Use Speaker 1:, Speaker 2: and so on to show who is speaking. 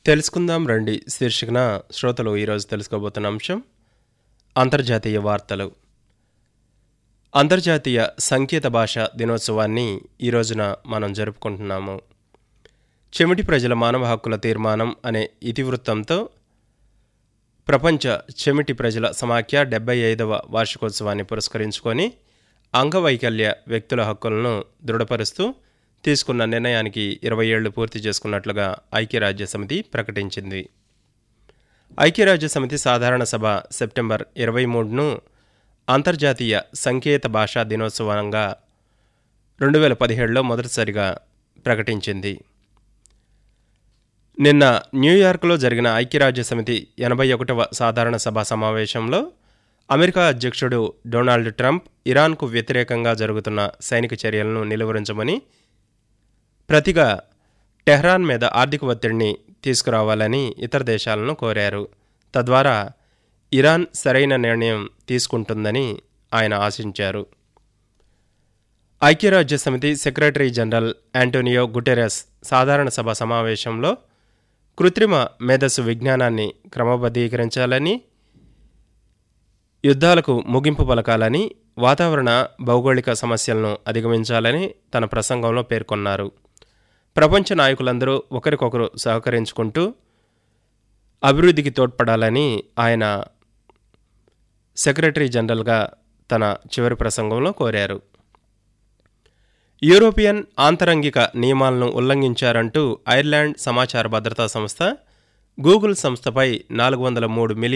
Speaker 1: తెలుసుకుందాం రండి శీర్షికన శ్రోతలు ఈరోజు తెలుసుకోబోతున్న అంశం అంతర్జాతీయ వార్తలు అంతర్జాతీయ సంకేత భాష దినోత్సవాన్ని ఈ రోజున మనం జరుపుకుంటున్నాము చెమిటి ప్రజల మానవ హక్కుల తీర్మానం అనే ఇతివృత్తంతో ప్రపంచ చెమిటి ప్రజల సమాఖ్య డెబ్బై ఐదవ వార్షికోత్సవాన్ని పురస్కరించుకొని అంగవైకల్య వ్యక్తుల హక్కులను దృఢపరుస్తూ తీసుకున్న నిర్ణయానికి ఇరవై ఏళ్లు పూర్తి చేసుకున్నట్లుగా ఐక్యరాజ్య సమితి ప్రకటించింది ఐక్యరాజ్య సమితి సాధారణ సభ సెప్టెంబర్ ఇరవై మూడును అంతర్జాతీయ సంకేత భాషా దినోత్సవంగా రెండు వేల పదిహేడులో మొదటిసారిగా ప్రకటించింది నిన్న న్యూయార్క్లో జరిగిన ఐక్యరాజ్య సమితి ఎనభై ఒకటవ సాధారణ సభ సమావేశంలో అమెరికా అధ్యక్షుడు డొనాల్డ్ ట్రంప్ ఇరాన్కు వ్యతిరేకంగా జరుగుతున్న సైనిక చర్యలను నిలువరించమని ప్రతిగా టెహ్రాన్ మీద ఆర్థిక ఒత్తిడిని తీసుకురావాలని ఇతర దేశాలను కోరారు తద్వారా ఇరాన్ సరైన నిర్ణయం తీసుకుంటుందని ఆయన ఆశించారు ఐక్యరాజ్య సమితి సెక్రటరీ జనరల్ యాంటోనియో గుటెరస్ సాధారణ సభ సమావేశంలో కృత్రిమ మేధస్సు విజ్ఞానాన్ని క్రమబద్ధీకరించాలని యుద్ధాలకు ముగింపు పలకాలని వాతావరణ భౌగోళిక సమస్యలను అధిగమించాలని తన ప్రసంగంలో పేర్కొన్నారు ప్రపంచ నాయకులందరూ ఒకరికొకరు సహకరించుకుంటూ అభివృద్ధికి తోడ్పడాలని ఆయన సెక్రటరీ జనరల్గా తన చివరి ప్రసంగంలో కోరారు యూరోపియన్ ఆంతరంగిక నియమాలను ఉల్లంఘించారంటూ ఐర్లాండ్ సమాచార భద్రతా సంస్థ గూగుల్ సంస్థపై నాలుగు వందల మూడు మిలియన్